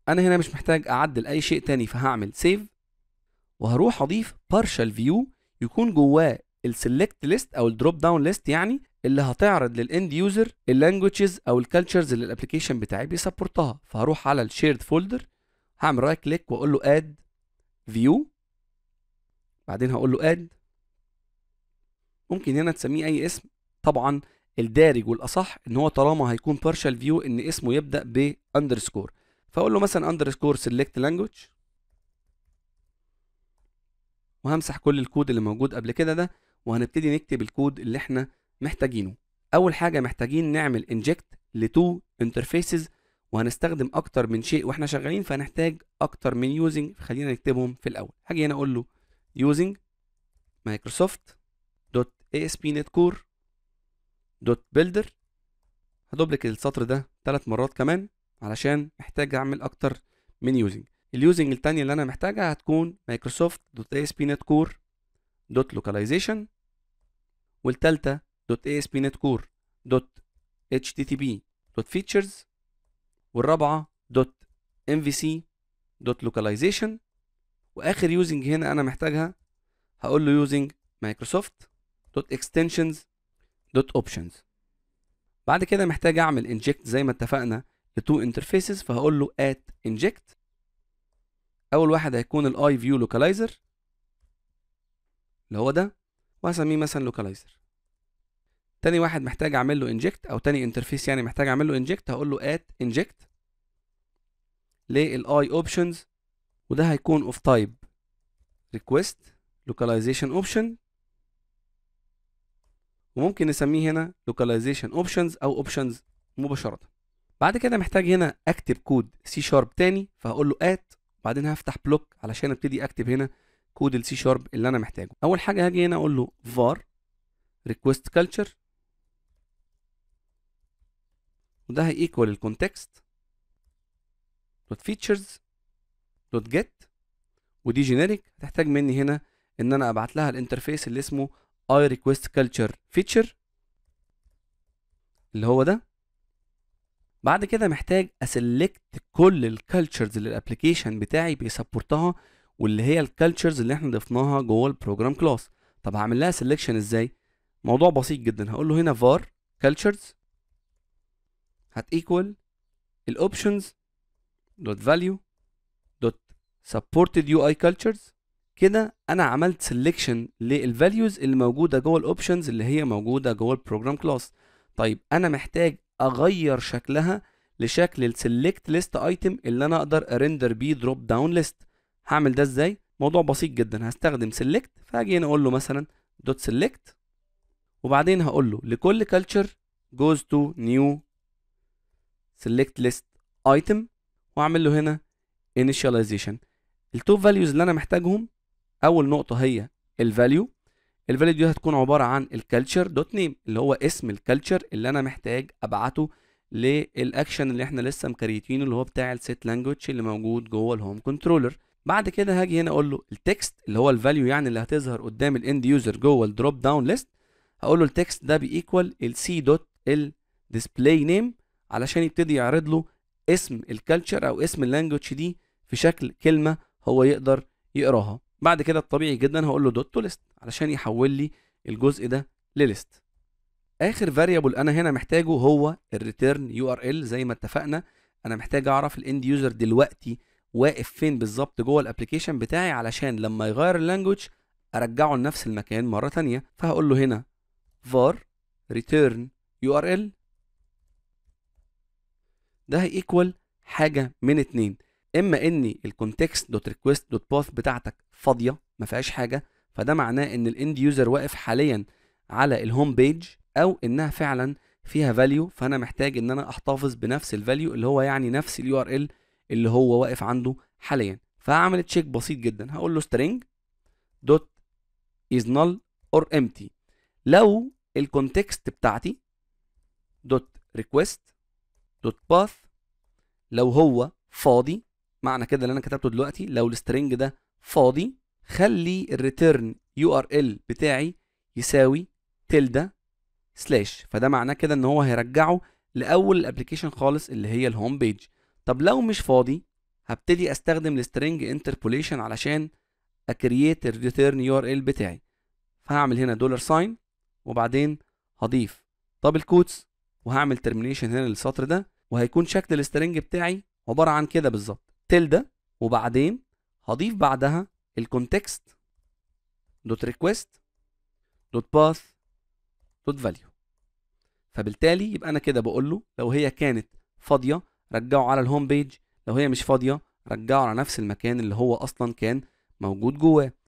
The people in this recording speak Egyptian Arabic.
انا هنا مش محتاج اعدل اي شيء تاني فهعمل سيف وهروح اضيف partial view يكون جواه السلكت ليست او الدروب داون ليست يعني اللي هتعرض للاند يوزر اللانجوجز او الكالتشرز اللي الابلكيشن بتاعي بيسبورتها فهروح على الشيرد فولدر هعمل رايت كليك واقول له اد فيو بعدين هقول له اد ممكن هنا تسميه اي اسم طبعا الدارج والاصح ان هو طالما هيكون partial فيو ان اسمه يبدا ب underscore فاقول له مثلا underscore select language وهمسح كل الكود اللي موجود قبل كده ده وهنبتدي نكتب الكود اللي احنا محتاجينه اول حاجه محتاجين نعمل انجكت لتو انترفيسز وهنستخدم اكتر من شيء واحنا شغالين فهنحتاج اكتر من يوزنج خلينا نكتبهم في الاول هاجي هنا اقول له using مايكروسوفت دوت ASP.NET Core دوت builder هدوبلك السطر ده ثلاث مرات كمان علشان محتاج اعمل اكتر من يوزنج اليوزنج التانية اللي انا محتاجها هتكون مايكروسوفت دوت ASP.NET Core دوت localization والتالتة دوت ASP.NET Core دوت HTTP دوت features والرابعة دوت MVC دوت localization واخر يوزنج هنا انا محتاجها هقول له يوزنج مايكروسوفت دوت اكستنشنز دوت اوبشنز بعد كده محتاج اعمل انجكت زي ما اتفقنا لتو انترفيسز فهقول له ات انجكت اول واحد هيكون الاي فيو لوكالايزر اللي هو ده وهسميه مثلا لوكالايزر تاني واحد محتاج اعمل له انجكت او تاني انترفيس يعني محتاج اعمل له انجكت هقول له ات انجكت للاي اوبشنز وده هيكون اوف تايب request localization option وممكن نسميه هنا localization options او options مباشرة بعد كده محتاج هنا اكتب كود سي شارب تاني فهقول له ات وبعدين هفتح بلوك علشان ابتدي اكتب هنا كود السي شارب اللي انا محتاجه اول حاجة هاجي هنا اقول له var request culture وده هيكوال الكونتكست دوت فيتشرز دوت جيت ودي جينيريك هتحتاج مني هنا ان انا ابعت لها الانترفيس اللي اسمه اي ريكويست كلتشر فيتشر اللي هو ده بعد كده محتاج اسلكت كل الكالتشرز اللي الابلكيشن بتاعي بيسبورتها واللي هي الكالتشرز اللي احنا ضفناها جوه البروجرام كلاس طب هعمل لها سelection ازاي موضوع بسيط جدا هقول له هنا var cultures هت equal الاوبشنز دوت value دوت supported UI cultures كده انا عملت سelection للفاليوز اللي موجوده جوه الاوبشنز اللي هي موجوده جوه البروجرام كلاس طيب انا محتاج اغير شكلها لشكل السلكت ليست ايتم اللي انا اقدر ارندر بيه دروب داون ليست هعمل ده ازاي موضوع بسيط جدا هستخدم سيلكت فهاجي هنا اقول له مثلا دوت سيلكت وبعدين هقول له لكل كلتشر goes to new select list item واعمل له هنا initialization التو فاليوز اللي انا محتاجهم اول نقطه هي الفاليو الفاليو دي هتكون عباره عن الكالتشر دوت نيم اللي هو اسم الكالتشر اللي انا محتاج ابعته للاكشن اللي احنا لسه مكريتينه اللي هو بتاع السيت لانجوج اللي موجود جوه الهوم كنترولر بعد كده هاجي هنا اقول له التكست اللي هو الفاليو يعني اللي هتظهر قدام الاند يوزر جوه الدروب داون ليست هقول له التكست ده بيكوال السي دوت الديسبلاي نيم علشان يبتدي يعرض له اسم الكالتشر او اسم اللانجوج دي في شكل كلمه هو يقدر يقراها بعد كده الطبيعي جدا هقول له دوت تو ليست علشان يحول لي الجزء ده لليست اخر فاريبل انا هنا محتاجه هو الريتيرن يو ار ال زي ما اتفقنا انا محتاج اعرف الاند يوزر دلوقتي واقف فين بالظبط جوه الابلكيشن بتاعي علشان لما يغير اللانجوج ارجعه لنفس المكان مره تانية فهقول له هنا var return url ده هيكوال حاجه من اتنين اما ان الكونتكست دوت ريكويست دوت باث بتاعتك فاضيه ما فيهاش حاجه فده معناه ان الاند يوزر واقف حاليا على الهوم بيج او انها فعلا فيها فاليو فانا محتاج ان انا احتفظ بنفس الفاليو اللي هو يعني نفس اليو ار ال اللي هو واقف عنده حاليا فهعمل تشيك بسيط جدا هقول له string دوت is null or empty لو الكونتكست بتاعتي دوت ريكويست دوت باث لو هو فاضي معنى كده اللي انا كتبته دلوقتي لو السترنج ده فاضي خلي الريتيرن يو ار ال بتاعي يساوي تلدا سلاش فده معناه كده ان هو هيرجعه لاول الابلكيشن خالص اللي هي الهوم بيج طب لو مش فاضي هبتدي استخدم السترنج انتربوليشن علشان اكرييت الريتيرن يو ار ال بتاعي فهعمل هنا دولار ساين وبعدين هضيف دبل كوتس وهعمل ترمينيشن هنا للسطر ده وهيكون شكل السترنج بتاعي عباره عن كده بالظبط تلدا وبعدين هضيف بعدها الكونتكست دوت ريكويست دوت باث دوت فاليو فبالتالي يبقى انا كده بقول له لو هي كانت فاضيه رجعه على الهوم بيج لو هي مش فاضيه رجعه على نفس المكان اللي هو اصلا كان موجود جواه